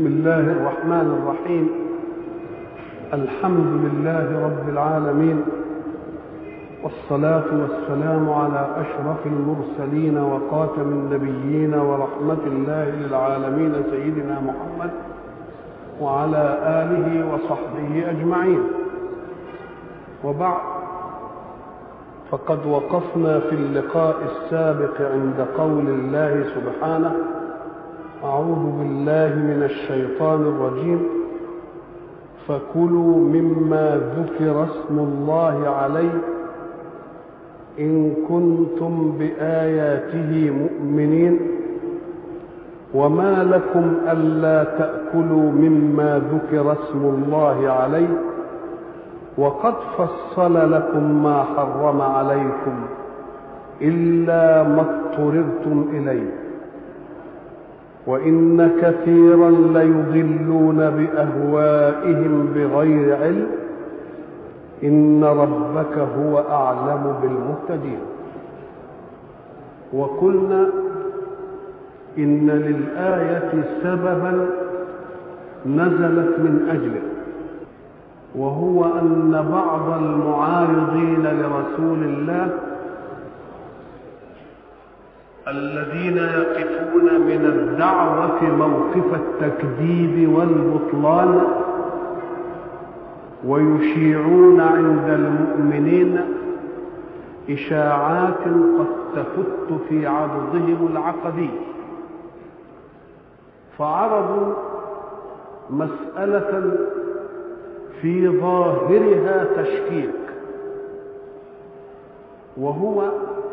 بسم الله الرحمن الرحيم الحمد لله رب العالمين والصلاة والسلام على أشرف المرسلين وخاتم النبيين ورحمة الله للعالمين سيدنا محمد وعلى آله وصحبه أجمعين وبعد فقد وقفنا في اللقاء السابق عند قول الله سبحانه أعوذ بالله من الشيطان الرجيم فكلوا مما ذكر اسم الله عليه إن كنتم بآياته مؤمنين وما لكم ألا تأكلوا مما ذكر اسم الله عليه وقد فصل لكم ما حرم عليكم إلا ما اضطررتم إليه وإن كثيرا ليضلون بأهوائهم بغير علم إن ربك هو أعلم بالمهتدين وقلنا إن للآية سببا نزلت من أجله وهو أن بعض المعارضين لرسول الله الذين يقفون من الدعوة موقف التكذيب والبطلان ويشيعون عند المؤمنين إشاعات قد تفت في عرضهم العقدي فعرضوا مسألة في ظاهرها تشكيك وهو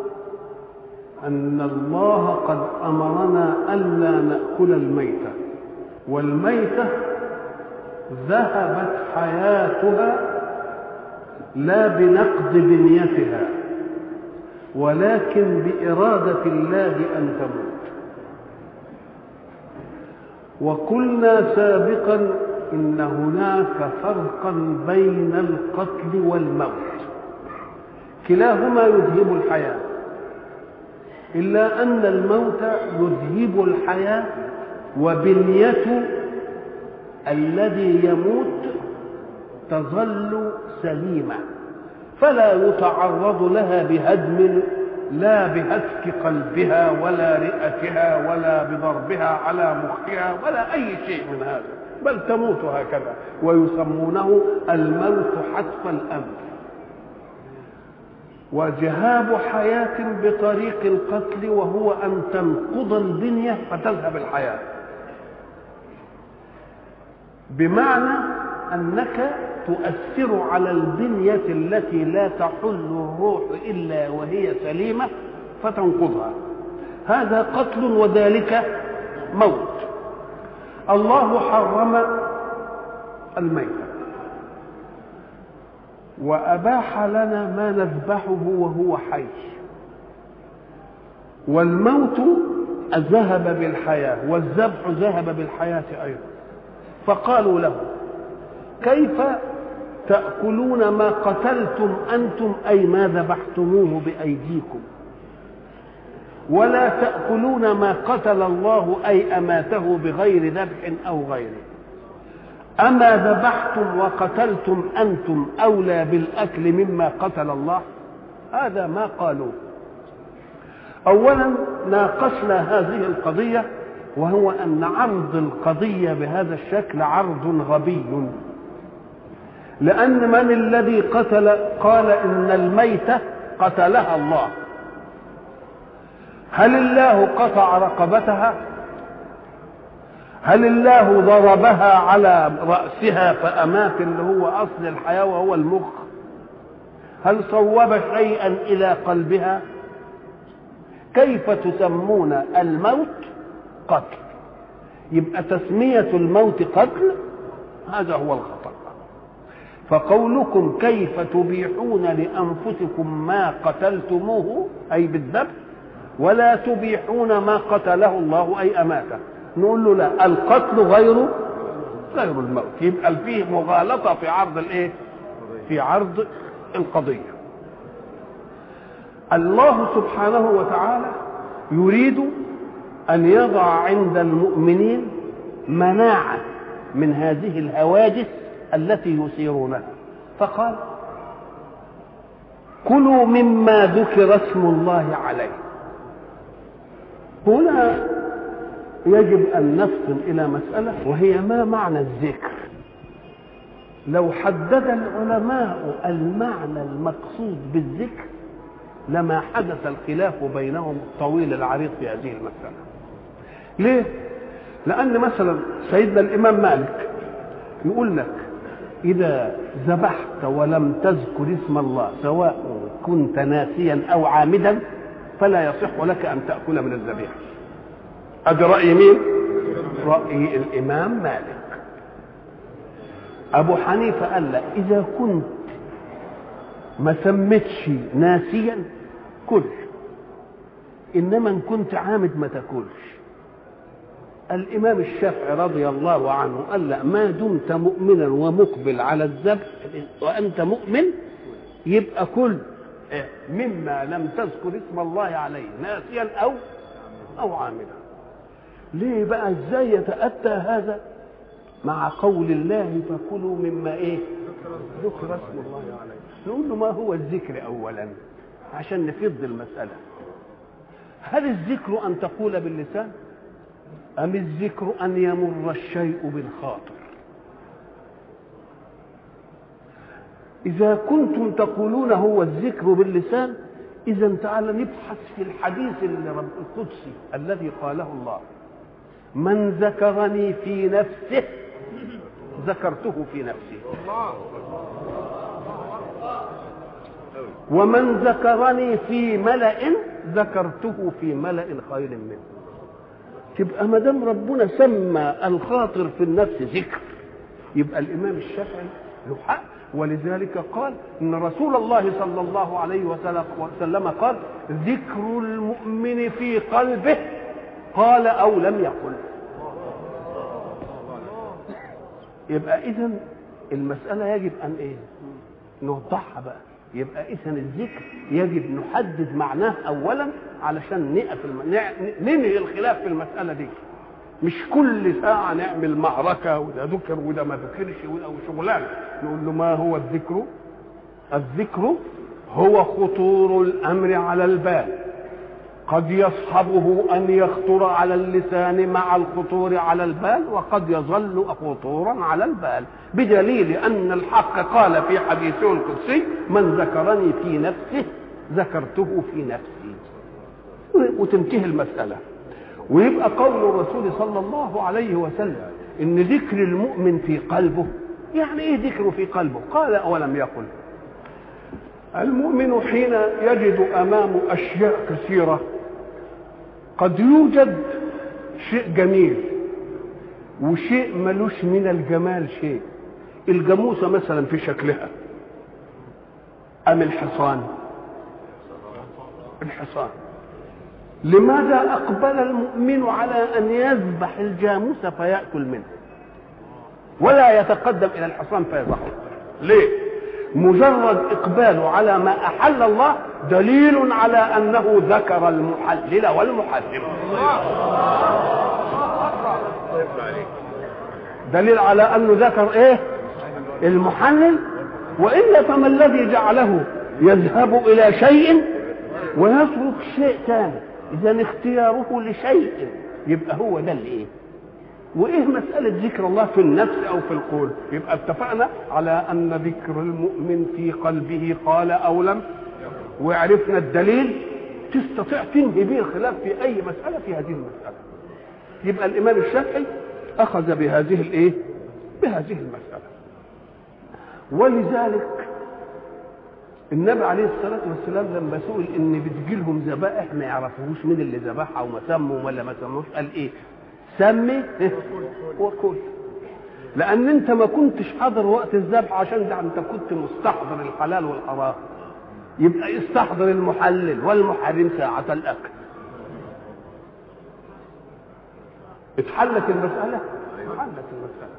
أن الله قد أمرنا ألا نأكل الميتة والميتة ذهبت حياتها لا بنقد بنيتها ولكن بإرادة الله أن تموت وقلنا سابقا إن هناك فرقا بين القتل والموت كلاهما يذهب الحياه إلا أن الموت يذهب الحياة وبنية الذي يموت تظل سليمة فلا يتعرض لها بهدم لا بهتك قلبها ولا رئتها ولا بضربها على مخها ولا أي شيء من هذا بل تموت هكذا ويسمونه الموت حتف الأنف وجهاب حياة بطريق القتل وهو أن تنقض البنية فتذهب الحياة بمعنى أنك تؤثر على البنية التي لا تحل الروح إلا وهي سليمة فتنقضها هذا قتل وذلك موت الله حرم الميتة وأباح لنا ما نذبحه وهو حي والموت ذهب بالحياة والذبح ذهب بالحياة أيضا فقالوا له كيف تأكلون ما قتلتم أنتم أي ما ذبحتموه بأيديكم ولا تأكلون ما قتل الله أي أماته بغير ذبح أو غيره أما ذبحتم وقتلتم أنتم أولى بالأكل مما قتل الله هذا ما قالوه أولا ناقشنا هذه القضية وهو أن عرض القضية بهذا الشكل عرض غبي لأن من الذي قتل قال إن الميتة قتلها الله هل الله قطع رقبتها هل الله ضربها على رأسها فأمات اللي هو أصل الحياة وهو المخ هل صوب شيئا إلى قلبها كيف تسمون الموت قتل يبقى تسمية الموت قتل هذا هو الخطأ فقولكم كيف تبيحون لأنفسكم ما قتلتموه أي بالذبح ولا تبيحون ما قتله الله أي أماته نقول له لا القتل غير غير الموت يبقى فيه مغالطة في عرض الايه في عرض القضية الله سبحانه وتعالى يريد أن يضع عند المؤمنين مناعة من هذه الهواجس التي يثيرونها فقال كلوا مما ذكر اسم الله عليه هنا يجب أن نفصل إلى مسألة وهي ما معنى الذكر لو حدد العلماء المعنى المقصود بالذكر لما حدث الخلاف بينهم الطويل العريض في هذه المسألة ليه؟ لأن مثلا سيدنا الإمام مالك يقول لك إذا ذبحت ولم تذكر اسم الله سواء كنت ناسيا أو عامدا فلا يصح لك أن تأكل من الذبيحة أدي رأي مين؟ رأي الإمام مالك أبو حنيفة قال لا إذا كنت ما سميتش ناسيا كل إنما إن كنت عامد ما تاكلش الإمام الشافعي رضي الله عنه قال لا ما دمت مؤمنا ومقبل على الذبح وأنت مؤمن يبقى كل مما لم تذكر اسم الله عليه ناسيا أو أو عامدا ليه بقى ازاي يتأتى هذا مع قول الله فكلوا مما ايه ذكر اسم الله عليه نقول له ما هو الذكر اولا عشان نفض المسألة هل الذكر ان تقول باللسان ام الذكر ان يمر الشيء بالخاطر اذا كنتم تقولون هو الذكر باللسان اذا تعالى نبحث في الحديث القدسي الذي قاله الله من ذكرني في نفسه ذكرته في نفسي ومن ذكرني في ملأ ذكرته في ملأ خير منه تبقى ما دام ربنا سمى الخاطر في النفس ذكر يبقى الامام الشافعي له حق ولذلك قال ان رسول الله صلى الله عليه وسلم قال ذكر المؤمن في قلبه قال او لم يقل يبقى اذا المساله يجب ان ايه نوضحها بقى يبقى اذا الذكر يجب نحدد معناه اولا علشان نقف الم... ننهي الخلاف في المساله دي مش كل ساعة نعمل معركة وده ذكر وده ما ذكرش وده شغلانة نقول له ما هو الذكر؟ الذكر هو خطور الأمر على البال قد يصحبه أن يخطر على اللسان مع الخطور على البال وقد يظل خطورا على البال بدليل أن الحق قال في حديثه القدسي من ذكرني في نفسه ذكرته في نفسي وتنتهي المسألة ويبقى قول الرسول صلى الله عليه وسلم ان ذكر المؤمن في قلبه يعني ايه ذكره في قلبه قال اولم يقل المؤمن حين يجد امامه اشياء كثيره قد يوجد شيء جميل وشيء ملوش من الجمال شيء الجاموسه مثلا في شكلها ام الحصان الحصان لماذا أقبل المؤمن على أن يذبح الجاموس فيأكل منه ولا يتقدم إلى الحصان فيذبحه ليه مجرد إقباله على ما أحل الله دليل على أنه ذكر المحلل والمحرم دليل على أنه ذكر إيه المحلل وإلا فما الذي جعله يذهب إلى شيء ويترك شيء ثاني اذا اختياره لشيء يبقى هو ده الايه وايه مساله ذكر الله في النفس او في القول يبقى اتفقنا على ان ذكر المؤمن في قلبه قال او لم وعرفنا الدليل تستطيع تنهي به الخلاف في اي مساله في هذه المساله يبقى الامام الشافعي اخذ بهذه الايه بهذه المساله ولذلك النبي عليه الصلاة والسلام لما سئل إن بتجيلهم ذبائح ما يعرفوش مين اللي ذبحها وما سموا ولا ما سموش قال إيه؟ سمي وكل لأن أنت ما كنتش حاضر وقت الذبح عشان ده أنت كنت مستحضر الحلال والحرام يبقى استحضر المحلل والمحرم ساعة الأكل اتحلت المسألة؟ اتحلت المسألة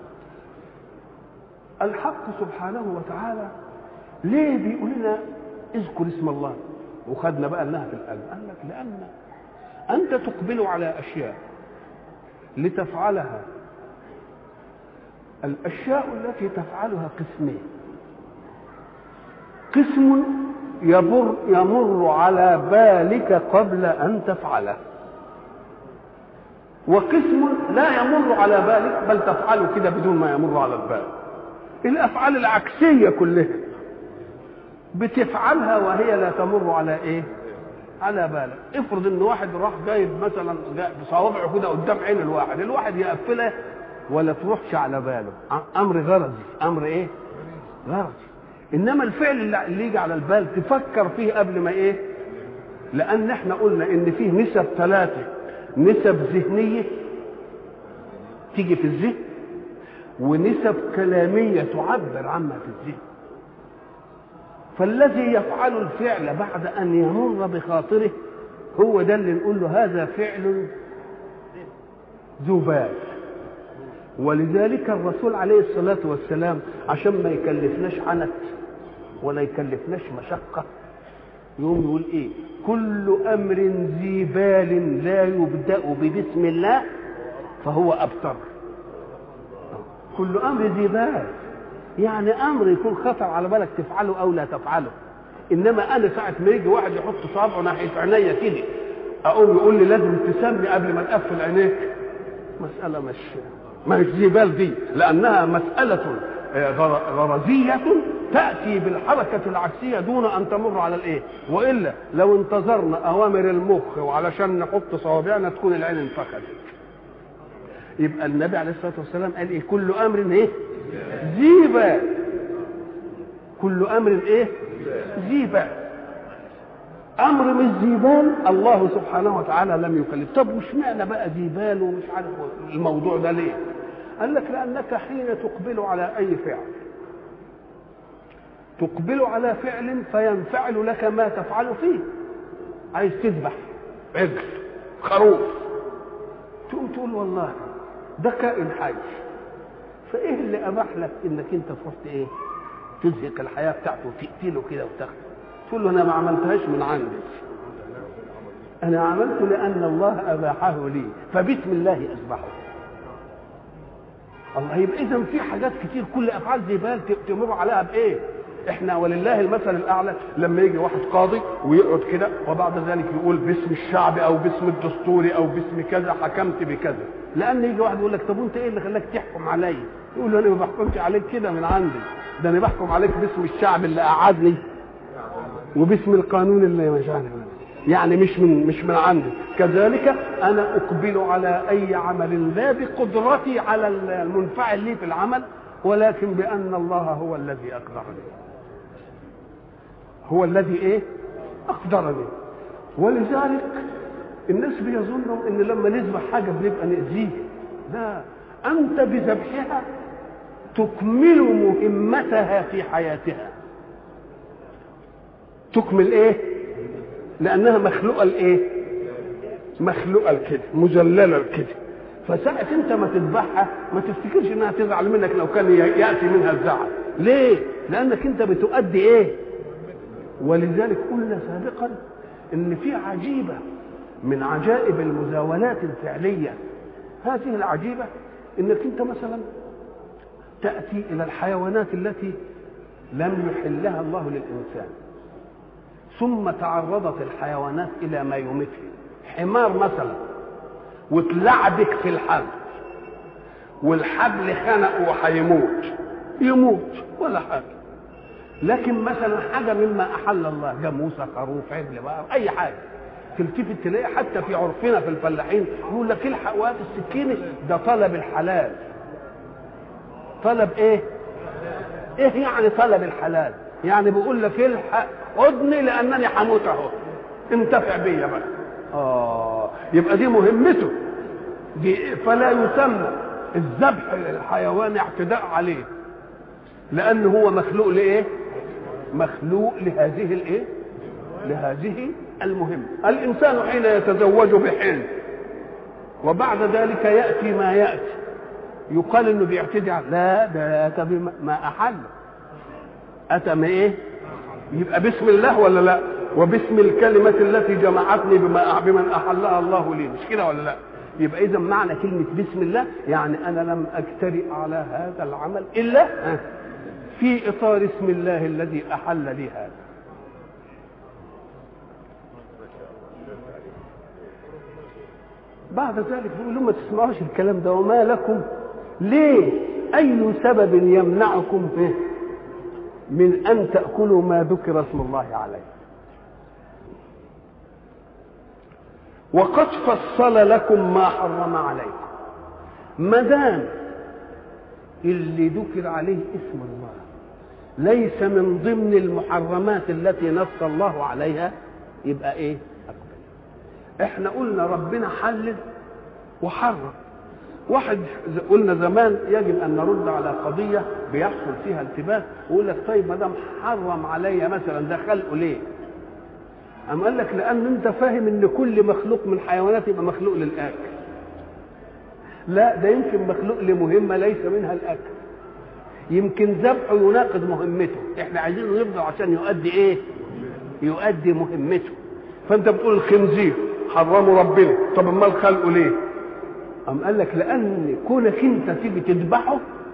الحق سبحانه وتعالى ليه بيقول لنا اذكر اسم الله وخدنا بقى انها في القلب قال لك لان انت تقبل على اشياء لتفعلها الاشياء التي تفعلها قسمين قسم يمر يمر على بالك قبل ان تفعله وقسم لا يمر على بالك بل تفعله كده بدون ما يمر على البال الافعال العكسيه كلها بتفعلها وهي لا تمر على ايه على بالك افرض ان واحد راح جايب مثلا بصوابعه كده قدام عين الواحد الواحد يقفلها ولا تروحش على باله امر غرضي امر ايه غرضي انما الفعل اللي يجي على البال تفكر فيه قبل ما ايه لان احنا قلنا ان فيه نسب ثلاثه نسب ذهنيه تيجي في الذهن ونسب كلاميه تعبر عما في الذهن فالذي يفعل الفعل بعد ان يمر بخاطره هو ده اللي نقول له هذا فعل ذو بال ولذلك الرسول عليه الصلاه والسلام عشان ما يكلفناش عنت ولا يكلفناش مشقه يقوم يقول ايه كل امر ذي بال لا يبدا ببسم الله فهو ابتر كل امر ذي بال يعني امر يكون خطر على بالك تفعله او لا تفعله انما انا ساعه ما يجي واحد يحط صابعه ناحيه عينيا كده اقوم يقول لي لازم تسمي قبل ما تقفل عينيك مساله مش مش ذي بال دي لانها مساله غرزيه تاتي بالحركه العكسيه دون ان تمر على الايه والا لو انتظرنا اوامر المخ وعلشان نحط صوابعنا تكون العين انفخذت يبقى النبي عليه الصلاه والسلام قال ايه كل امر ايه ذي بال كل امر ايه ذي بال امر مش ذي بال الله سبحانه وتعالى لم يكلف طب وش معنى بقى ذي بال ومش عارف الموضوع ده ليه قال لك لانك حين تقبل على اي فعل تقبل على فعل فينفعل لك ما تفعل فيه عايز تذبح عجل خروف تقوم تقول والله ده كائن حي فايه اللي اباح لك انك انت تروح ايه تزهق الحياه بتاعته وتقتله كده وتاخده تقول له انا ما عملتهاش من عندي انا عملت لان الله اباحه لي فبسم الله اذبحه الله يبقى اذا في حاجات كتير كل افعال زي بال تمر عليها بايه احنا ولله المثل الاعلى لما يجي واحد قاضي ويقعد كده وبعد ذلك يقول باسم الشعب او باسم الدستوري او باسم كذا حكمت بكذا لان يجي واحد يقول لك طب وانت ايه اللي خلاك تحكم عليا يقول له انا ما بحكمش عليك كده من عندي ده انا بحكم عليك باسم الشعب اللي قعدني وباسم القانون اللي مش عارف يعني مش من مش من عندي كذلك انا اقبل على اي عمل لا بقدرتي على المنفعل لي في العمل ولكن بان الله هو الذي اقدرني هو الذي ايه اقدرني ولذلك الناس بيظنوا ان لما نذبح حاجه بنبقى ناذيه لا انت بذبحها تكمل مهمتها في حياتها تكمل ايه لانها مخلوقه لايه مخلوقه لكده مذلله لكده فساعة انت ما تذبحها ما تفتكرش انها تزعل منك لو كان ياتي منها الزعل ليه لانك انت بتؤدي ايه ولذلك قلنا سابقا ان في عجيبه من عجائب المزاولات الفعليه هذه العجيبه انك انت مثلا تاتي الى الحيوانات التي لم يحلها الله للانسان ثم تعرضت الحيوانات الى ما يمثل حمار مثلا وتلعبك في الحبل والحبل خنق وهيموت يموت ولا حاجه لكن مثلا حاجه مما احل الله جاموسه خروف عجل بقى اي حاجه تلتفت تلاقي حتى في عرفنا في الفلاحين يقول لك الحق وقت السكينه ده طلب الحلال طلب ايه ايه يعني طلب الحلال يعني بيقول لك الحق خدني لانني هموت اهو انتفع بيا بقى اه يبقى دي مهمته دي فلا يسمى الذبح للحيوان اعتداء عليه لان هو مخلوق لايه مخلوق لهذه الايه لهذه المهمه الانسان حين يتزوج بحين وبعد ذلك ياتي ما ياتي يقال انه بيعتدي على لا ده اتى بما احل اتى ما ايه يبقى بسم الله ولا لا وباسم الكلمة التي جمعتني بما بمن أحلها الله لي مش كده ولا لا يبقى اذا معنى كلمه بسم الله يعني انا لم اجترئ على هذا العمل الا في اطار اسم الله الذي احل لي هذا بعد ذلك بيقول لهم ما تسمعوش الكلام ده وما لكم ليه اي سبب يمنعكم فيه من ان تاكلوا ما ذكر اسم الله عليه وقد فصل لكم ما حرم عليكم ما دام اللي ذكر عليه اسم الله ليس من ضمن المحرمات التي نص الله عليها يبقى ايه أقبل. احنا قلنا ربنا حلل وحرم واحد قلنا زمان يجب ان نرد على قضيه بيحصل فيها التباس ويقول لك طيب ما دام حرم عليا مثلا ده خلقه ليه؟ أم قال لك لأن أنت فاهم إن كل مخلوق من الحيوانات يبقى مخلوق للأكل. لا ده يمكن مخلوق لمهمة ليس منها الأكل. يمكن ذبحه يناقض مهمته، إحنا عايزينه يفضل عشان يؤدي إيه؟ يؤدي مهمته. فأنت بتقول الخنزير حرمه ربنا، طب أمال خلقه ليه؟ أم قال لك لأن كونك أنت تيجي تذبحه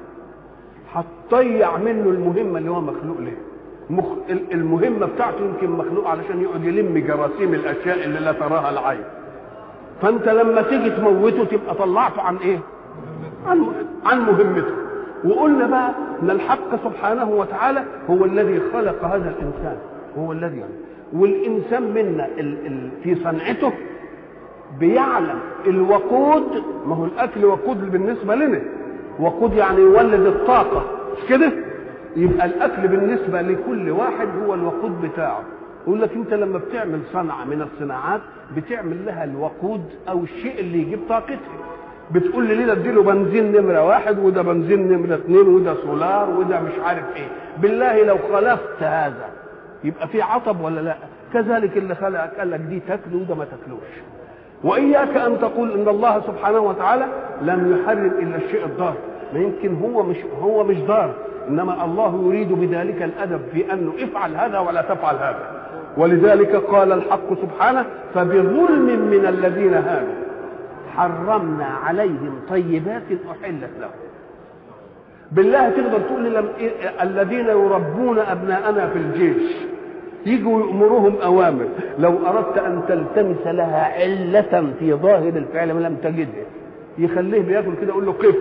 هتضيع منه المهمة اللي هو مخلوق ليه. مخ... المهمة بتاعته يمكن مخلوق علشان يقعد يلم جراثيم الأشياء اللي لا تراها العين فأنت لما تيجي تموته تبقى طلعته عن إيه؟ عن عن مهمته وقلنا بقى ان الحق سبحانه وتعالى هو الذي خلق هذا الانسان هو الذي يعني والانسان منا ال... ال... في صنعته بيعلم الوقود ما هو الاكل وقود بالنسبه لنا وقود يعني يولد الطاقه مش كده يبقى الاكل بالنسبه لكل واحد هو الوقود بتاعه يقول لك انت لما بتعمل صنعه من الصناعات بتعمل لها الوقود او الشيء اللي يجيب طاقتها بتقول لي ليه ده اديله بنزين نمره واحد وده بنزين نمره اثنين وده سولار وده مش عارف ايه بالله لو خلفت هذا يبقى في عطب ولا لا كذلك اللي خلقك قال لك دي تاكله وده ما تاكلوش واياك ان تقول ان الله سبحانه وتعالى لم يحرم الا الشيء الضار ما يمكن هو مش هو مش ضار انما الله يريد بذلك الادب في انه افعل هذا ولا تفعل هذا ولذلك قال الحق سبحانه فبظلم من الذين هادوا حرمنا عليهم طيبات احلت لهم بالله تقدر تقول لي لم الذين يربون ابناءنا في الجيش يجوا يأمرهم أوامر لو أردت أن تلتمس لها علة في ظاهر الفعل ما لم تجدها يخليه بياكل كده يقول له قف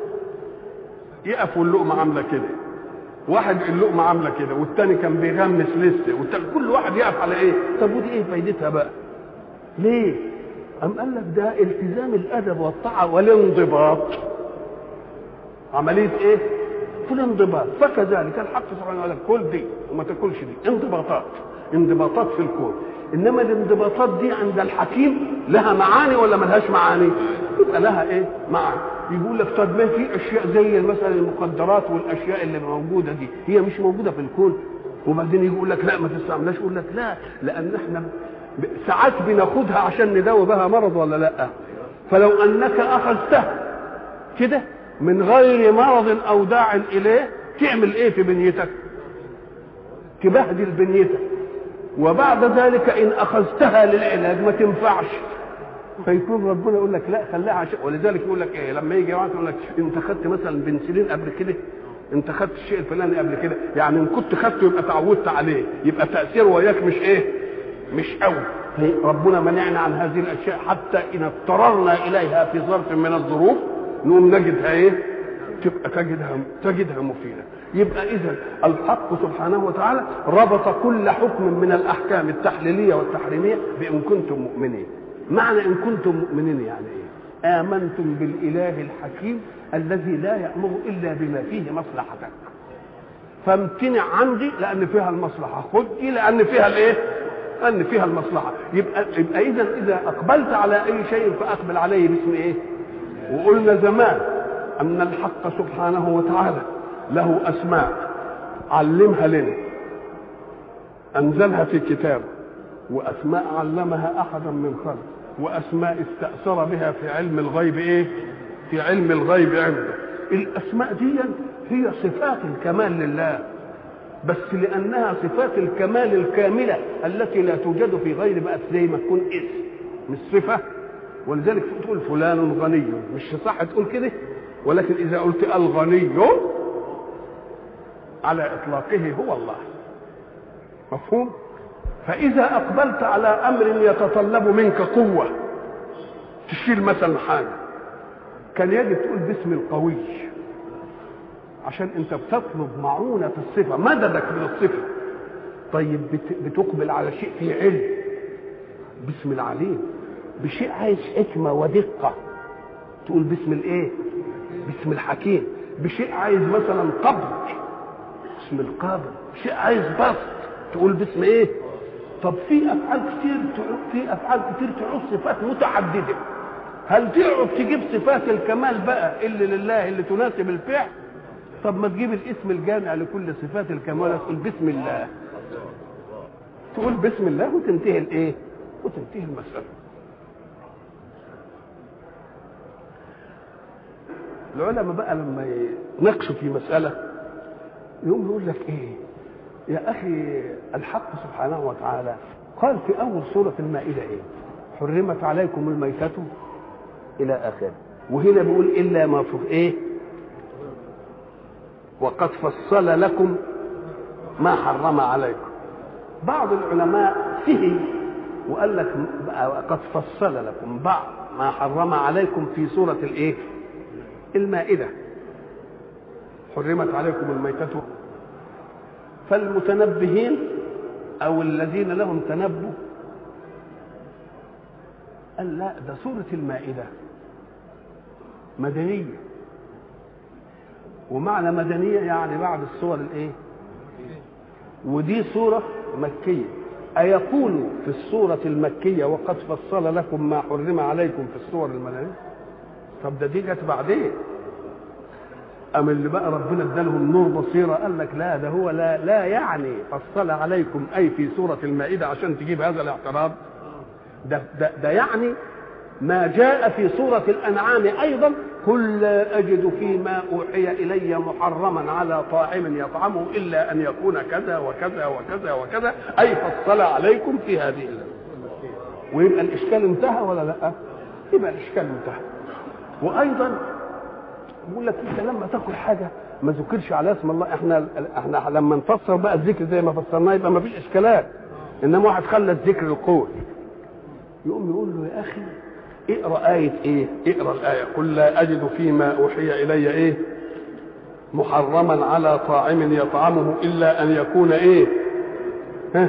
يقف واللقمة عاملة كده واحد اللقمة عاملة كده والتاني كان بيغمس لسه والتاني كل واحد يقف على ايه طب ودي ايه فايدتها بقى ليه أم قال لك ده التزام الأدب والطاعة والانضباط عملية ايه في الانضباط فكذلك الحق سبحانه وتعالى كل دي وما تاكلش دي انضباطات انضباطات في الكون انما الانضباطات دي عند الحكيم لها معاني ولا ملهاش معاني يبقى لها ايه معاني يقول لك طب ما في اشياء زي مثلا المخدرات والاشياء اللي موجوده دي هي مش موجوده في الكون وبعدين يقول لك لا ما تستعملهاش يقول لك لا لان احنا ساعات بناخدها عشان نداوي بها مرض ولا لا فلو انك اخذتها كده من غير مرض او داع اليه تعمل ايه في بنيتك تبهدل بنيتك وبعد ذلك ان اخذتها للعلاج ما تنفعش فيكون ربنا يقول لك لا خليها عشان ولذلك يقول لك ايه لما يجي واحد يقول لك انت خدت مثلا بنسلين قبل كده انت خدت الشيء الفلاني قبل كده يعني ان كنت خدته يبقى تعودت عليه يبقى تاثيره وياك مش ايه مش قوي ربنا منعنا عن هذه الاشياء حتى ان اضطررنا اليها في ظرف من الظروف نقوم نجدها ايه تبقى تجدها تجدها مفيده يبقى اذا الحق سبحانه وتعالى ربط كل حكم من الاحكام التحليليه والتحريميه بان كنتم مؤمنين معنى ان كنتم مؤمنين يعني ايه امنتم بالاله الحكيم الذي لا يامر الا بما فيه مصلحتك فامتنع عندي لان فيها المصلحه خذ دي لان فيها الايه لان فيها المصلحه يبقى يبقى اذا اذا اقبلت على اي شيء فاقبل عليه باسم ايه وقلنا زمان ان الحق سبحانه وتعالى له اسماء علمها لنا انزلها في كتابه واسماء علمها احدا من خلق واسماء استاثر بها في علم الغيب ايه في علم الغيب عنده الاسماء دي هي صفات الكمال لله بس لانها صفات الكمال الكامله التي لا توجد في غير بقى زي ما تكون اسم مش صفه ولذلك تقول فلان غني مش صح تقول كده ولكن اذا قلت الغني على اطلاقه هو الله مفهوم فاذا اقبلت على امر يتطلب منك قوه تشيل مثلا حاجه كان يجب تقول باسم القوي عشان انت بتطلب معونه في الصفه مددك من الصفه طيب بتقبل على شيء فيه علم باسم العليم بشيء عايز حكمه ودقه تقول باسم الايه باسم الحكيم بشيء عايز مثلا قبض باسم القابض بشيء عايز بسط تقول باسم ايه طب في افعال كتير في افعال كتير تعوز صفات متعدده هل تقعد تجيب صفات الكمال بقى اللي لله اللي تناسب الفعل طب ما تجيب الاسم الجامع لكل صفات الكمال تقول بسم الله تقول بسم الله وتنتهي الايه وتنتهي المساله العلماء بقى لما يناقشوا في مساله يقوم يقول لك ايه يا اخي الحق سبحانه وتعالى قال في اول سوره المائده ايه حرمت عليكم الميتة الى اخره وهنا بيقول الا ما في ايه وقد فصل لكم ما حرم عليكم بعض العلماء فهم وقال لك قد فصل لكم بعض ما حرم عليكم في سورة الايه المائدة حرمت عليكم الميتة فالمتنبهين او الذين لهم تنبه قال لا ده سورة المائدة مدنية ومعنى مدنية يعني بعد الصور الايه ودي سورة مكية أيكون في السورة المكية وقد فصل لكم ما حرم عليكم في السور المدنية طب ده دي جت بعدين أم اللي بقى ربنا ادالهم نور بصيرة قال لك لا ده هو لا لا يعني فصل عليكم أي في سورة المائدة عشان تجيب هذا الاعتراض ده, ده, ده يعني ما جاء في سورة الأنعام أيضا قل لا أجد فيما أوحي إلي محرما على طاعم يطعمه إلا أن يكون كذا وكذا وكذا وكذا أي فصل عليكم في هذه الله ويبقى الإشكال انتهى ولا لا؟ يبقى الإشكال انتهى وأيضا بيقول لك أنت لما تاكل حاجة ما ذكرش على اسم الله احنا احنا لما نفسر بقى الذكر زي ما فسرناه يبقى ما فيش اشكالات انما واحد خلى الذكر القول يقوم يقول له يا اخي اقرا آية إيه؟ اقرا الآية قل لا أجد فيما أوحي إلي إيه؟ محرما على طاعم يطعمه إلا أن يكون إيه؟ ها؟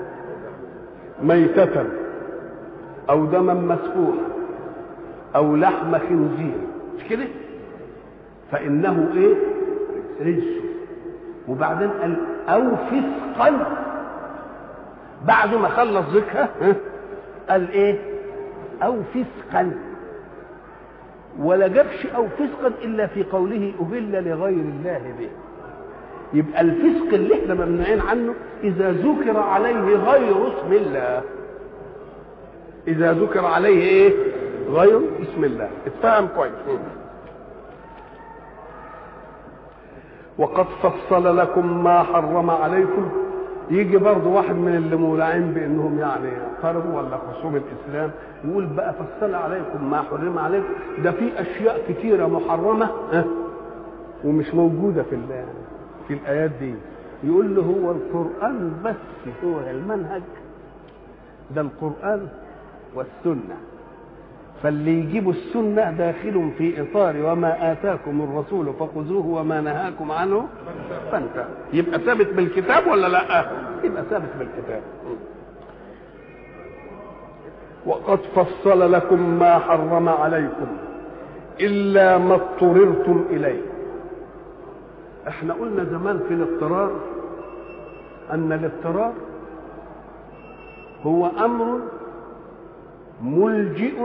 ميتة أو دما مسفوحا أو لحم خنزير مش كده؟ فإنه إيه؟ رجس وبعدين قال أو فسقا بعد ما خلص ذكرها قال إيه؟ أو فسقا ولا جابش أو فسقا إلا في قوله أهل لغير الله به يبقى الفسق اللي احنا ممنوعين عنه إذا ذكر عليه غير اسم الله إذا ذكر عليه إيه؟ غير اسم الله اتفهم كويس وقد فصل لكم ما حرم عليكم يجي برضه واحد من اللي مولعين بانهم يعني اعترضوا ولا خصوم الاسلام يقول بقى فصل عليكم ما حرم عليكم ده في اشياء كثيره محرمه ها ومش موجوده في في الايات دي يقول له هو القران بس هو المنهج ده القران والسنه فاللي يجيبوا السنة داخل في إطار وما آتاكم الرسول فخذوه وما نهاكم عنه فانتهوا يبقى ثابت بالكتاب ولا لا؟ يبقى ثابت بالكتاب وقد فصل لكم ما حرم عليكم إلا ما اضطررتم إليه احنا قلنا زمان في الاضطرار أن الاضطرار هو أمر ملجئ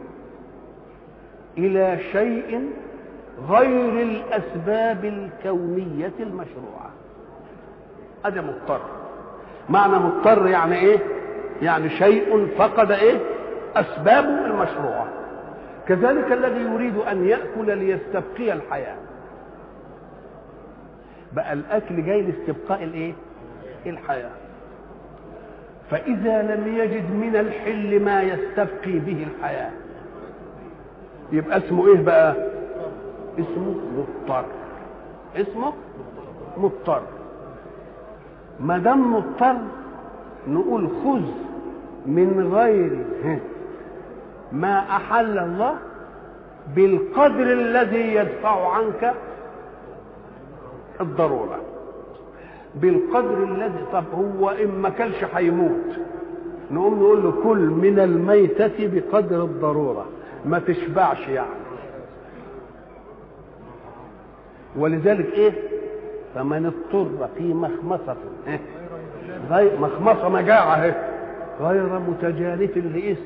الى شيء غير الاسباب الكونيه المشروعه هذا مضطر معنى مضطر يعني ايه يعني شيء فقد ايه اسبابه المشروعه كذلك الذي يريد ان ياكل ليستبقي الحياه بقى الاكل جاي لاستبقاء الايه الحياه فاذا لم يجد من الحل ما يستبقي به الحياه يبقى اسمه ايه بقى اسمه مضطر اسمه مضطر ما دام مضطر نقول خذ من غير ما احل الله بالقدر الذي يدفع عنك الضروره بالقدر الذي طب هو ان ما كلش هيموت نقوم نقول له كل من الميتة بقدر الضرورة ما تشبعش يعني ولذلك ايه فمن اضطر في مخمصة إيه؟ غير مخمصة مجاعة اهي غير متجانف لإثم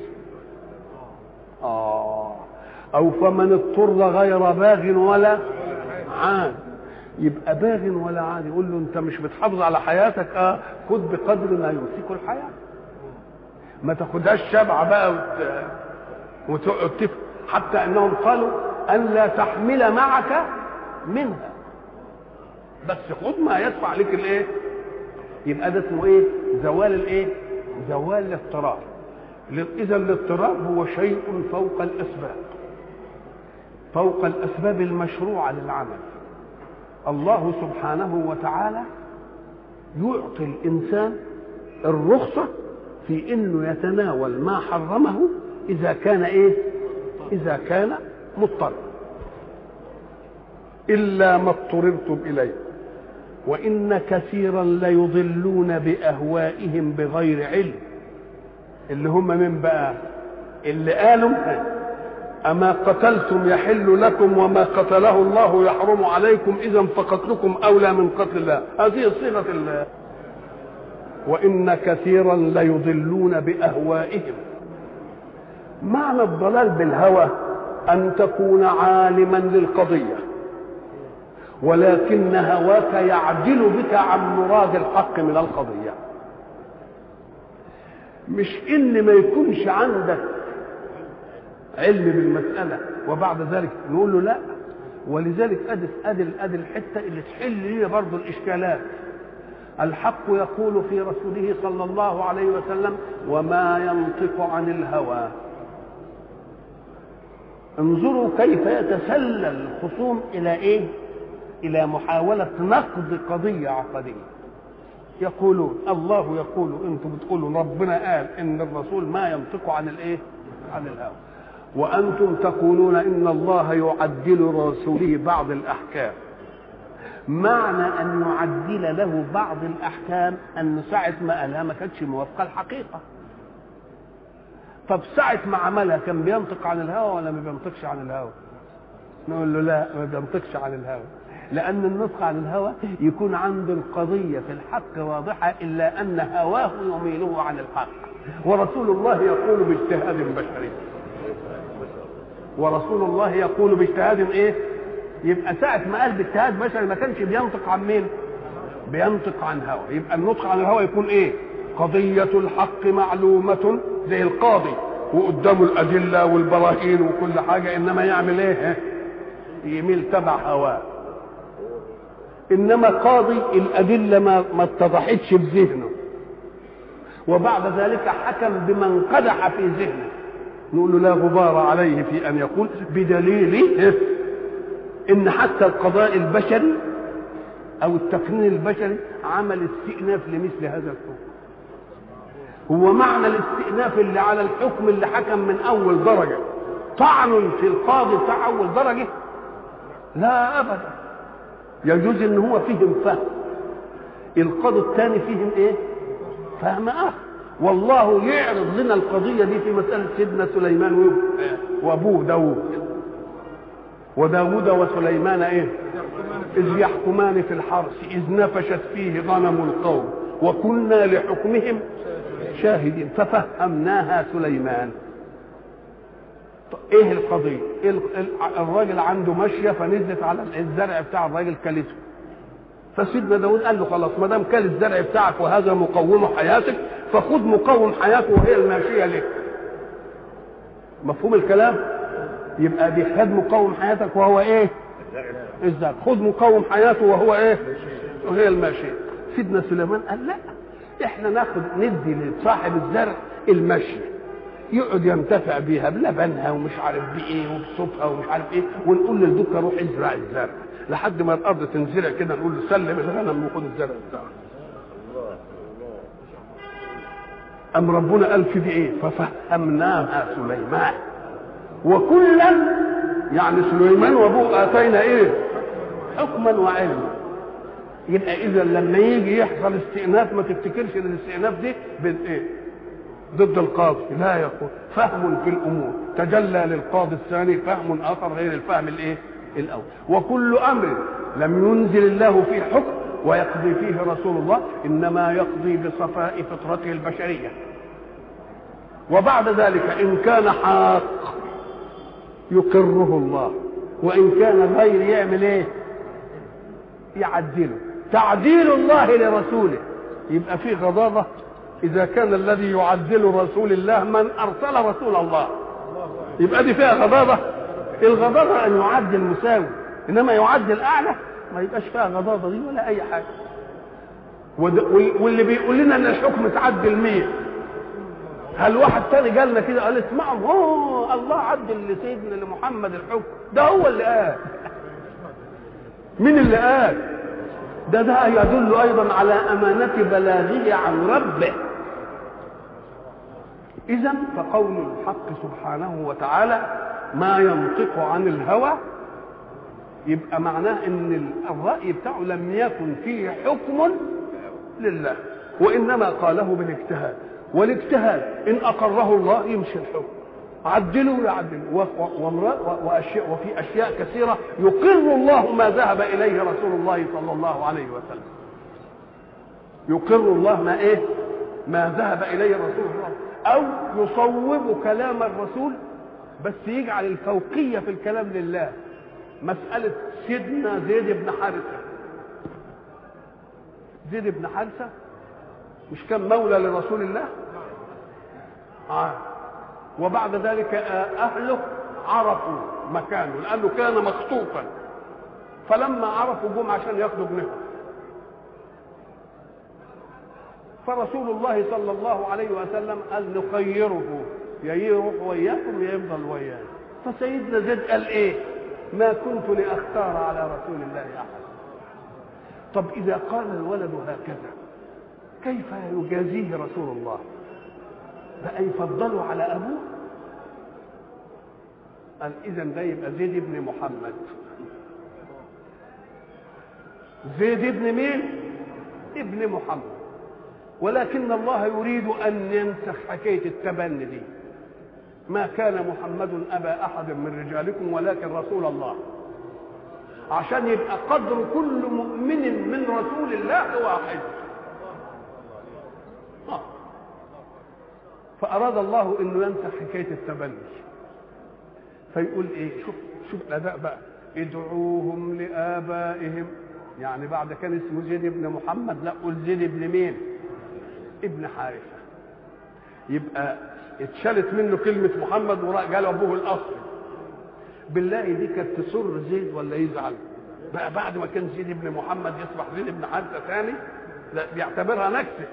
آه أو فمن اضطر غير باغ ولا عاد يبقى باغ ولا عاد يقول له أنت مش بتحافظ على حياتك آه خذ بقدر ما يوصيك الحياة ما تاخدهاش شبعة بقى وت... وتف... حتى أنهم قالوا أن لا تحمل معك منها بس خد ما يدفع لك الايه يبقى ده اسمه ايه زوال الايه زوال الاضطرار اذا الاضطرار هو شيء فوق الاسباب فوق الاسباب المشروعه للعمل الله سبحانه وتعالى يعطي الانسان الرخصه في انه يتناول ما حرمه اذا كان ايه اذا كان مضطر الا ما اضطررتم اليه وان كثيرا ليضلون باهوائهم بغير علم اللي هم من بقى اللي قالوا اما قتلتم يحل لكم وما قتله الله يحرم عليكم اذا فقتلكم اولى من قتل الله هذه صيغه الله وان كثيرا ليضلون باهوائهم معنى الضلال بالهوى ان تكون عالما للقضيه ولكن هواك يعدل بك عن مراد الحق من القضيه مش ان ما يكونش عندك علم بالمساله وبعد ذلك نقول له لا ولذلك ادي ادي ادي الحته اللي تحل لي برضه الاشكالات الحق يقول في رسوله صلى الله عليه وسلم وما ينطق عن الهوى انظروا كيف يتسلل الخصوم الى ايه الى محاوله نقد قضيه عقديه يقولون الله يقول انتم بتقولوا ربنا قال ان الرسول ما ينطق عن الايه عن الهوى وانتم تقولون ان الله يعدل رسوله بعض الاحكام معنى ان يعدل له بعض الاحكام ان ساعه ما قالها ما كانتش موافقه الحقيقه طب ساعه ما عملها كان بينطق عن الهوى ولا ما بينطقش عن الهوى نقول له لا ما بينطقش عن الهوى لأن النطق عن الهوى يكون عند القضية في الحق واضحة إلا أن هواه يميله عن الحق ورسول الله يقول باجتهاد بشري ورسول الله يقول باجتهاد ايه يبقى ساعة ما قال باجتهاد بشري ما كانش بينطق عن مين بينطق عن هوى يبقى النطق عن الهوى يكون ايه قضية الحق معلومة زي القاضي وقدامه الأدلة والبراهين وكل حاجة إنما يعمل ايه يميل تبع هواه انما قاضي الادله ما ما اتضحتش في ذهنه وبعد ذلك حكم بمن قدح في ذهنه نقول له لا غبار عليه في ان يقول بدليل ان حتى القضاء البشري او التقنين البشري عمل استئناف لمثل هذا الحكم هو معنى الاستئناف اللي على الحكم اللي حكم من اول درجه طعن في القاضي بتاع اول درجه لا ابدا يجوز ان هو فهم فهم القاضي الثاني فهم ايه فهم اخر والله يعرض لنا القضيه دي في مساله سيدنا سليمان وابوه داوود وداوود وسليمان ايه اذ يحكمان في الحرث اذ نفشت فيه غنم القوم وكنا لحكمهم شاهدين ففهمناها سليمان ايه القضيه إيه الراجل عنده ماشيه فنزلت على الزرع بتاع الراجل كلته فسيدنا داود قال له خلاص ما دام كل الزرع بتاعك وهذا مقوم حياتك فخذ مقوم حياته وهي الماشيه لك مفهوم الكلام يبقى دي خد مقوم حياتك وهو ايه الزرع خذ مقوم حياته وهو ايه وهي الماشيه سيدنا سليمان قال لا احنا ناخد ندي لصاحب الزرع المشي يقعد ينتفع بيها بلبنها ومش عارف بايه وبصوفها ومش عارف ايه ونقول للدكه روح ازرع الزرع لحد ما الارض تنزرع كده نقول له سلم الغنم وخد الزرع بتاعك أم ربنا قال في دي إيه؟ ففهمناها سليمان وكلا يعني سليمان وأبوه آتينا إيه؟ حكما وعلما يبقى إذا لما يجي يحصل استئناف ما تفتكرش إن الاستئناف دي بين إيه؟ ضد القاضي لا يقول فهم في الأمور تجلى للقاضي الثاني فهم آخر غير الفهم الإيه؟ الأول وكل أمر لم ينزل الله فيه حكم ويقضي فيه رسول الله انما يقضي بصفاء فطرته البشريه وبعد ذلك ان كان حاق يقره الله وان كان غير يعمل ايه يعدله تعديل الله لرسوله يبقى فيه غضاضه اذا كان الذي يعدل رسول الله من ارسل رسول الله يبقى دي فيها غضاضه الغضاضه ان يعدل مساوي انما يعدل اعلى ما يبقاش فيها غضاضه دي ولا اي حاجه واللي بيقول لنا ان الحكم تعدل مين هل واحد تاني قال لنا كده قال اسمعوا اوه الله عدل لسيدنا لمحمد الحكم ده هو اللي قال مين اللي قال ده ده يدل ايضا على امانه بلاغه عن ربه اذا فقول الحق سبحانه وتعالى ما ينطق عن الهوى يبقى معناه ان الراي بتاعه لم يكن فيه حكم لله وانما قاله بالاجتهاد والاجتهاد ان اقره الله يمشي الحكم عدلوا يعدلوا واشياء وفي اشياء كثيره يقر الله ما ذهب اليه رسول الله صلى الله عليه وسلم يقر الله ما ايه ما ذهب اليه رسول الله او يصوب كلام الرسول بس يجعل الفوقيه في الكلام لله مسألة سيدنا زيد بن حارثة زيد بن حارثة مش كان مولى لرسول الله آه. وبعد ذلك أهله عرفوا مكانه لأنه كان مخطوفا فلما عرفوا جم عشان ياخدوا ابنهم فرسول الله صلى الله عليه وسلم قال نخيره يا يروح وياكم يا يفضل ويانا فسيدنا زيد قال ايه ما كنت لاختار على رسول الله احد طب اذا قال الولد هكذا كيف يجازيه رسول الله بقى يفضله على ابوه قال اذا ده يبقى زيد بن محمد زيد ابن مين ابن محمد ولكن الله يريد ان ينسخ حكايه التبني دي ما كان محمد ابا احد من رجالكم ولكن رسول الله عشان يبقى قدر كل مؤمن من رسول الله واحد آه. فاراد الله انه ينسخ حكايه التبني فيقول ايه شوف شوف الاداء بقى ادعوهم لابائهم يعني بعد كان اسمه زيد بن محمد لا قول زيد بن مين ابن حارثه يبقى اتشالت منه كلمة محمد وقال أبوه الأصل بالله دي كانت تسر زيد ولا يزعل بقى بعد ما كان زيد ابن محمد يصبح زيد بن حارثة ثاني لا بيعتبرها نكسة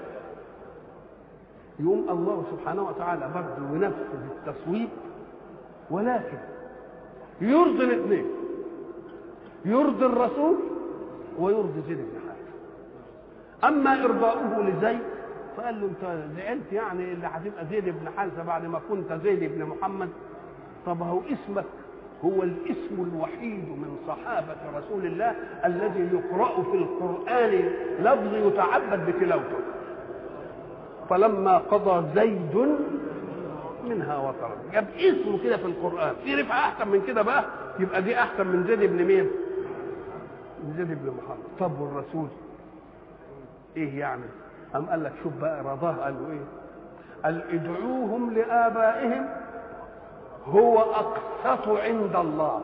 يقوم الله سبحانه وتعالى برضه ينفذ التصويب ولكن يرضي الاثنين يرضي الرسول ويرضي زيد بن حارثة أما إرضاؤه لزيد فقال له انت زعلت يعني اللي هتبقى زيد بن حارثه بعد ما كنت زيد بن محمد طب هو اسمك هو الاسم الوحيد من صحابة رسول الله الذي يقرأ في القرآن لفظ يتعبد بتلاوته فلما قضى زيد منها وطرا جاب اسمه كده في القرآن في رفعة أحسن من كده بقى يبقى دي أحسن من زيد بن مين؟ من زيد بن محمد طب والرسول إيه يعني؟ أم قال لك شوف بقى رضاه قالوا إيه؟ قال ادعوهم لآبائهم هو أقسط عند الله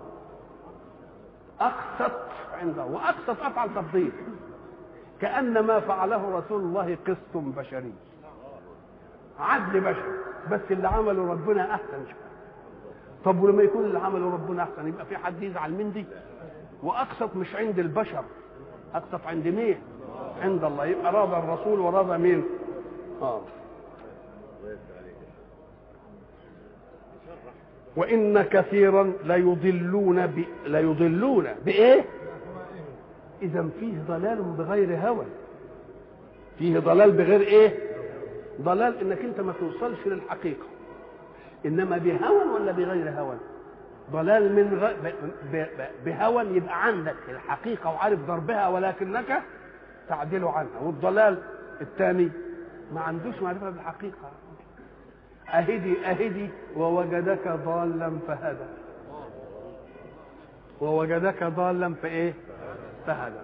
أقسط عند الله وأقسط أفعل تفضيل كأن ما فعله رسول الله قسط بشري عدل بشري بس اللي عمله ربنا أحسن شوية طب ولما يكون اللي عمله ربنا أحسن يبقى في حد يزعل من دي وأقسط مش عند البشر أقسط عند مين؟ عند الله يبقى راضى الرسول وراضى مين؟ اه وان كثيرا ليضلون ب... ليضلون بايه اذا فيه ضلال بغير هوى فيه ضلال بغير ايه ضلال انك انت ما توصلش للحقيقه انما بهوى ولا بغير هوى ضلال من غ... ب... ب... بهوى يبقى عندك الحقيقه وعارف ضربها ولكنك تعدل عنها والضلال الثاني ما عندوش معرفه بالحقيقه اهدي اهدي ووجدك ضالا فهدى ووجدك ضالا فايه فهدى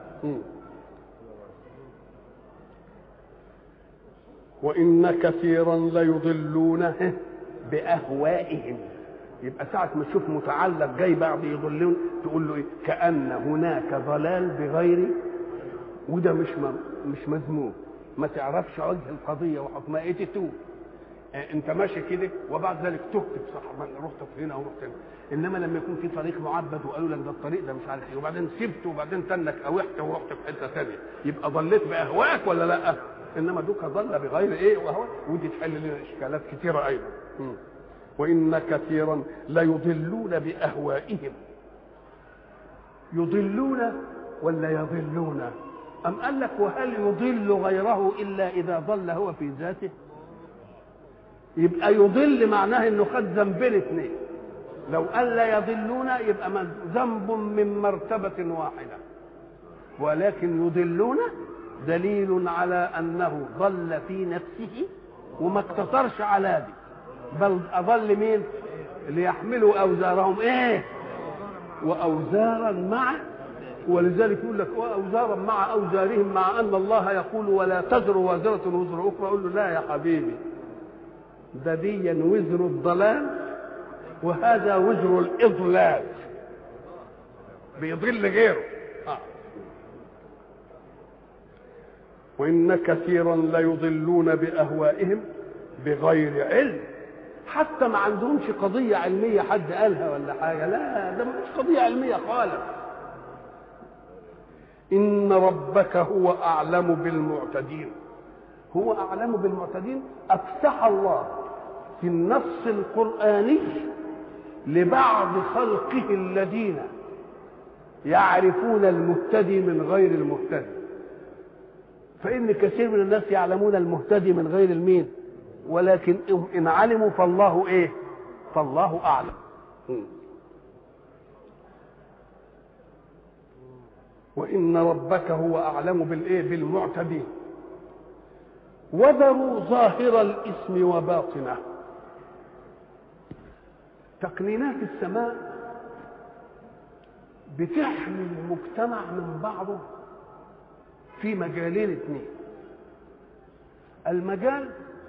وان كثيرا ليضلون باهوائهم يبقى ساعة ما تشوف متعلق جاي بعض يضلون تقول له ايه؟ كأن هناك ضلال بغير وده مش مش مذموم ما تعرفش وجه القضية وحكمها ايه تتوب انت ماشي كده وبعد ذلك تهت صح رحت هنا ورحت هنا انما لما يكون في طريق معبد وقالوا لك ده الطريق ده مش عارف ايه وبعدين سبته وبعدين تنك اوحت ورحت في حته ثانيه يبقى ضليت باهوائك ولا لا؟ انما دوك ضل بغير ايه وهو ودي تحل لنا اشكالات كثيره ايضا وان كثيرا ليضلون باهوائهم يضلون ولا يضلون ام قال لك وهل يضل غيره الا اذا ضل هو في ذاته يبقى يضل معناه انه خد ذنبين اثنين لو قال لا يضلون يبقى ذنب من مرتبة واحدة ولكن يضلون دليل على انه ضل في نفسه وما اقتصرش على دي بل اضل مين ليحملوا اوزارهم ايه واوزارا مع ولذلك يقول لك واوزارا مع اوزارهم مع ان الله يقول ولا تزر وازره وزر اخرى اقول له لا يا حبيبي ده ديا وزر الضلال وهذا وزر الاضلال بيضل غيره آه. وان كثيرا ليضلون باهوائهم بغير علم حتى ما عندهمش قضية علمية حد قالها ولا حاجة لا ده مش قضية علمية خالص إن ربك هو أعلم بالمعتدين هو أعلم بالمعتدين أفتح الله في النص القرآني لبعض خلقه الذين يعرفون المهتدي من غير المهتدي فإن كثير من الناس يعلمون المهتدي من غير المين ولكن إن علموا فالله إيه فالله أعلم وإن ربك هو أعلم بالإيه بالمعتدين وذروا ظاهر الإثم وباطنه تقنينات السماء بتحمي المجتمع من بعضه في مجالين اثنين المجال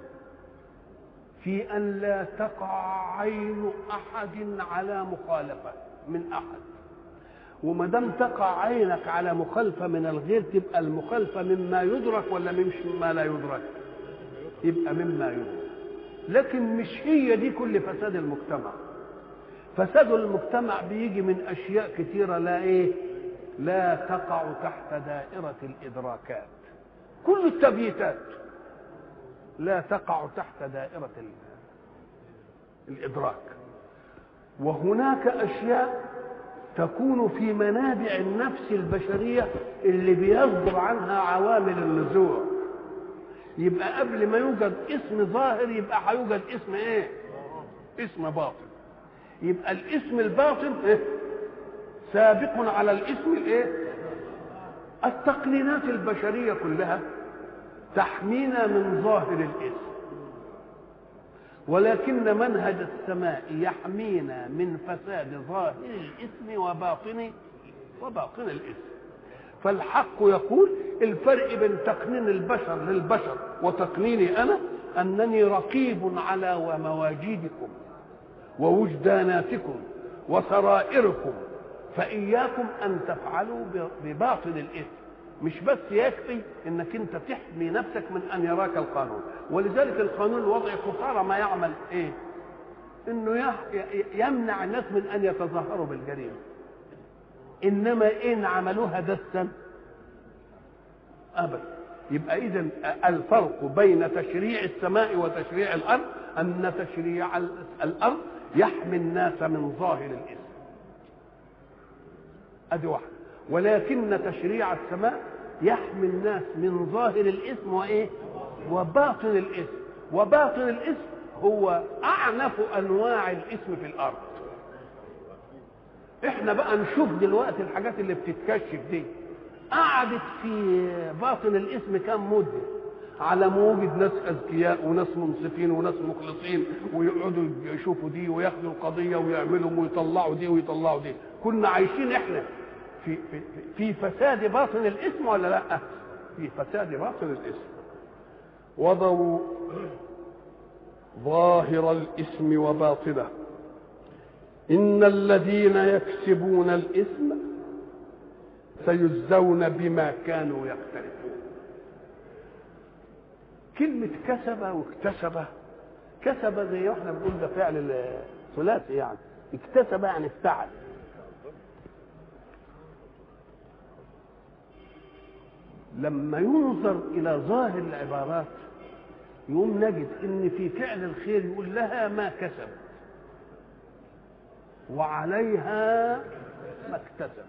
في أن لا تقع عين أحد على مخالفة من أحد وما دام تقع عينك على مخالفة من الغير تبقى المخالفة مما يدرك ولا مش مما لا يدرك يبقى مما يدرك لكن مش هي دي كل فساد المجتمع فساد المجتمع بيجي من أشياء كثيرة لا إيه لا تقع تحت دائرة الإدراكات كل التبييتات لا تقع تحت دائرة الإدراك وهناك أشياء تكون في منابع النفس البشرية اللي بيصدر عنها عوامل النزوع يبقى قبل ما يوجد اسم ظاهر يبقى هيوجد اسم ايه اسم باطن يبقى الاسم الباطن إيه؟ سابق على الاسم الايه التقنينات البشرية كلها تحمينا من ظاهر الاسم ولكن منهج السماء يحمينا من فساد ظاهر الاسم وباطن وباطن الاسم فالحق يقول الفرق بين تقنين البشر للبشر وتقنيني انا انني رقيب على مواجيدكم ووجداناتكم وسرائركم فاياكم ان تفعلوا بباطن الاثم مش بس يكفي انك انت تحمي نفسك من ان يراك القانون ولذلك القانون الوضعي قصارى ما يعمل ايه انه يمنع الناس من ان يتظاهروا بالجريمه انما ان عملوها دسا ابدا يبقى اذا الفرق بين تشريع السماء وتشريع الارض ان تشريع الارض يحمي الناس من ظاهر الاسم ادي واحده ولكن تشريع السماء يحمي الناس من ظاهر الاسم وايه وباطن الاسم وباطن الاسم هو اعنف انواع الاسم في الارض احنا بقى نشوف دلوقتي الحاجات اللي بتتكشف دي قعدت في باطن الاسم كام مده على ما وجد ناس اذكياء وناس منصفين وناس مخلصين ويقعدوا يشوفوا دي وياخدوا القضيه ويعملوا ويطلعوا دي ويطلعوا دي كنا عايشين احنا في في في فساد باطن الاسم ولا لا؟ في فساد باطن الاسم وضعوا ظاهر الاسم وباطنه ان الذين يكسبون الاثم سيجزون بما كانوا يقترفون كلمة كسب واكتسب كسب زي ما احنا بنقول ده فعل ثلاثي يعني اكتسب يعني افتعل لما ينظر الى ظاهر العبارات يقوم نجد ان في فعل الخير يقول لها ما كسبت وعليها ما اكتسبت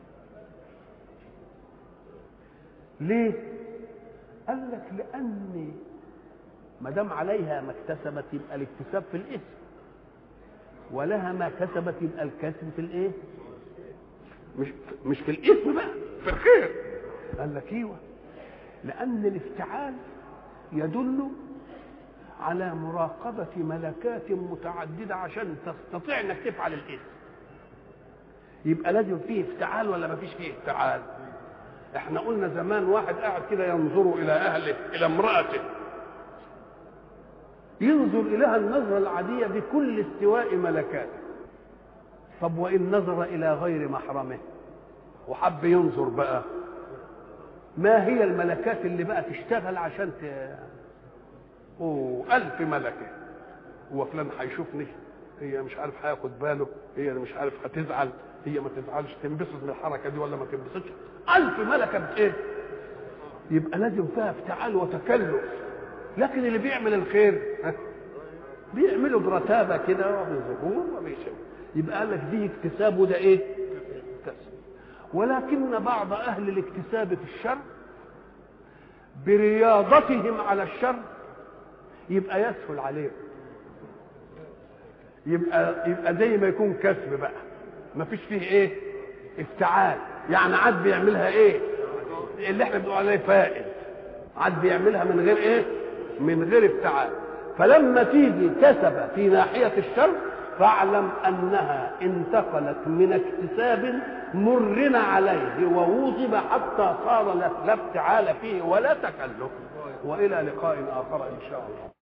ليه قال لك لان ما دام عليها ما اكتسبت يبقى الاكتساب في الاسم ولها ما كسبت يبقى الكسب في الايه مش مش في الاسم بقى في الخير قال لك ايوه لان الافتعال يدل على مراقبة ملكات متعددة عشان تستطيع انك تفعل الاسم يبقى لازم فيه افتعال ولا ما فيش فيه افتعال احنا قلنا زمان واحد قاعد كده ينظر الى اهله الى امرأته ينظر اليها النظرة العادية بكل استواء ملكاته طب وان نظر الى غير محرمه وحب ينظر بقى ما هي الملكات اللي بقى تشتغل عشان ت... اوه ألف ملكة هو فلان هيشوفني هي مش عارف هياخد باله هي مش عارف هتزعل هي ما تزعلش تنبسط من الحركة دي ولا ما تنبسطش ألف ملكة بإيه؟ يبقى لازم فيها افتعال وتكلف لكن اللي بيعمل الخير ها؟ بيعمله برتابة كده وبظهور وبيشوف يبقى قال لك دي اكتساب وده ايه؟ اكتساب ولكن بعض اهل الاكتساب في الشر برياضتهم على الشر يبقى يسهل عليهم يبقى يبقى زي ما يكون كسب بقى ما فيش فيه ايه افتعال يعني عاد بيعملها ايه اللي احنا بنقول عليه فائل عاد بيعملها من غير ايه من غير افتعال فلما تيجي كسب في ناحية الشر فاعلم انها انتقلت من اكتساب مرن عليه ووظب حتى صار لا افتعال فيه ولا تكلف والى لقاء اخر ان شاء الله